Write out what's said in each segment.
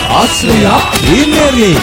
ആശ്രയ premier league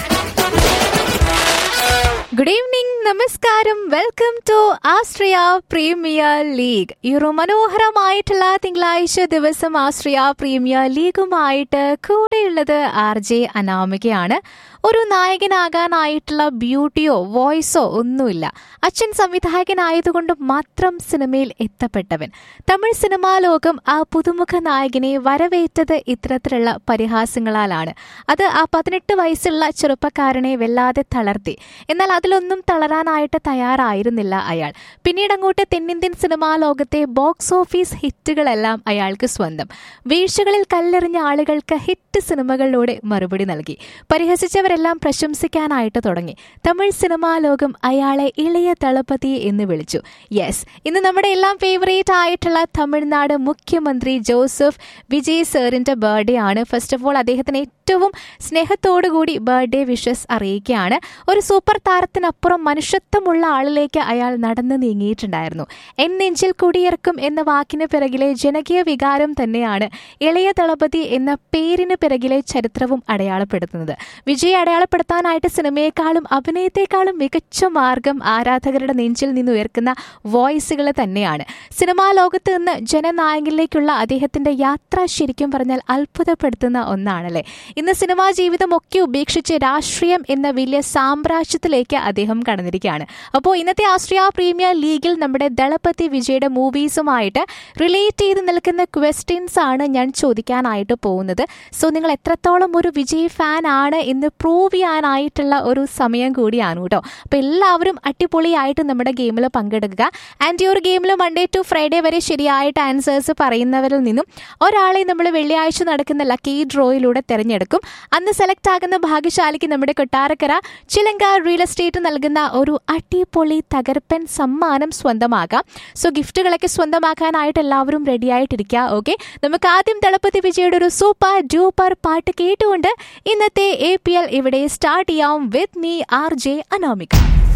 good evening നമസ്കാരം welcome to Ashraya premier league ഈ ഒരു മനോഹരമായിട്ടുള്ള തിങ്കളാഴ്ച ദിവസം ആശ്രയ പ്രീമിയർ ലീഗുമായിട്ട് കൂടെയുള്ളത് ആർ ജെ അനാമികയാണ് ഒരു നായകനാകാനായിട്ടുള്ള ബ്യൂട്ടിയോ വോയിസോ ഒന്നുമില്ല അച്ഛൻ സംവിധായകനായതുകൊണ്ട് മാത്രം സിനിമയിൽ എത്തപ്പെട്ടവൻ തമിഴ് സിനിമാ ലോകം ആ പുതുമുഖ നായകനെ വരവേറ്റത് ഇത്തരത്തിലുള്ള പരിഹാസങ്ങളാലാണ് അത് ആ പതിനെട്ട് വയസ്സുള്ള ചെറുപ്പക്കാരനെ വല്ലാതെ തളർത്തി എന്നാൽ അതിലൊന്നും തളരാനായിട്ട് തയ്യാറായിരുന്നില്ല അയാൾ പിന്നീട് അങ്ങോട്ട് തെന്നിന്ത്യൻ സിനിമാ ലോകത്തെ ബോക്സ് ഓഫീസ് ഹിറ്റുകളെല്ലാം അയാൾക്ക് സ്വന്തം വീഴ്ചകളിൽ കല്ലെറിഞ്ഞ ആളുകൾക്ക് ഹിറ്റ് സിനിമകളിലൂടെ മറുപടി നൽകി പരിഹസിച്ചവരെല്ലാം പ്രശംസിക്കാനായിട്ട് തുടങ്ങി തമിഴ് സിനിമാ ലോകം അയാളെ ഇളയ തളപതി എന്ന് വിളിച്ചു യെസ് ഇന്ന് നമ്മുടെ എല്ലാം ഫേവറേറ്റ് ആയിട്ടുള്ള തമിഴ്നാട് മുഖ്യമന്ത്രി ജോസഫ് വിജയ് സാറിന്റെ ബർത്ത്ഡേ ആണ് ഫസ്റ്റ് ഓഫ് ഓൾ അദ്ദേഹത്തിന് ഏറ്റവും സ്നേഹത്തോടുകൂടി ബർത്ത്ഡേ വിഷസ് അറിയിക്കുകയാണ് ഒരു സൂപ്പർ താരത്തിനപ്പുറം മനുഷ്യത്വമുള്ള ആളിലേക്ക് അയാൾ നടന്നു നീങ്ങിയിട്ടുണ്ടായിരുന്നു എൻ നെഞ്ചിൽ കുടിയിറക്കും എന്ന വാക്കിന് പിറകിലെ ജനകീയ വികാരം തന്നെയാണ് ഇളയ ദളപതി എന്ന പേരിന് പിറകിലെ ചരിത്രവും അടയാളപ്പെടുത്തുന്നത് വിജയ് അടയാളപ്പെടുത്താനായിട്ട് സിനിമയെക്കാളും അഭിനയത്തെക്കാളും മികച്ച മാർഗം ആരാധകരുടെ നെഞ്ചിൽ നിന്ന് ഉയർക്കുന്ന വോയിസുകൾ തന്നെയാണ് സിനിമാ ലോകത്ത് നിന്ന് ജനനായകനിലേക്കുള്ള അദ്ദേഹത്തിന്റെ യാത്ര ശരിക്കും പറഞ്ഞാൽ അത്ഭുതപ്പെടുത്തുന്ന ഒന്നാണല്ലേ ഇന്ന് സിനിമാ ജീവിതം ഒക്കെ ഉപേക്ഷിച്ച് രാഷ്ട്രീയം എന്ന വലിയ സാമ്രാജ്യത്തിലേക്ക് അദ്ദേഹം കടന്നിരിക്കുകയാണ് അപ്പോൾ ഇന്നത്തെ ആസ്ട്രിയ പ്രീമിയർ ലീഗിൽ നമ്മുടെ ദളപതി വിജയുടെ മൂവീസുമായിട്ട് റിലേറ്റ് ചെയ്ത് നിൽക്കുന്ന ക്വസ്റ്റ്യൻസ് ആണ് ഞാൻ ചോദിക്കാനായിട്ട് പോകുന്നത് സോ നിങ്ങൾ എത്രത്തോളം ഒരു വിജയ് ഫാൻ ആണ് എന്ന് പ്രൂവ് ചെയ്യാനായിട്ടുള്ള ഒരു സമയം കൂടിയാണ് കേട്ടോ അപ്പോൾ എല്ലാവരും അടിപൊളിയായിട്ട് നമ്മുടെ ഗെയിമിൽ പങ്കെടുക്കുക ആൻഡ് ഈ ഒരു ഗെയിമിൽ മൺഡേ ടു ഫ്രൈഡേ വരെ ശരിയായിട്ട് ആൻസേഴ്സ് പറയുന്നവരിൽ നിന്നും ഒരാളെ നമ്മൾ വെള്ളിയാഴ്ച നടക്കുന്ന ലക്കി ഡ്രോയിലൂടെ തിരഞ്ഞെടുക്കും അന്ന് സെലക്ട് ആകുന്ന ഭാഗ്യശാലിക്ക് നമ്മുടെ കൊട്ടാരക്കര ചിലങ്ക റിയൽ എസ്റ്റേറ്റ് നൽകുന്ന ഒരു അടിപൊളി തകർപ്പൻ സമ്മാനം സ്വന്തമാകാം സോ ഗിഫ്റ്റുകളൊക്കെ സ്വന്തമാക്കാനായിട്ട് എല്ലാവരും റെഡി ആയിട്ടിരിക്കുക ഓക്കെ നമുക്ക് ആദ്യം ദളപതി വിജയുടെ ഒരു സൂപ്പർ ഡ്യൂപ്പർ പാട്ട് കേട്ടുകൊണ്ട് ഇന്നത്തെ എ പി എൽ ഇവിടെ സ്റ്റാർട്ട് ചെയ്യാം with me R J Anamika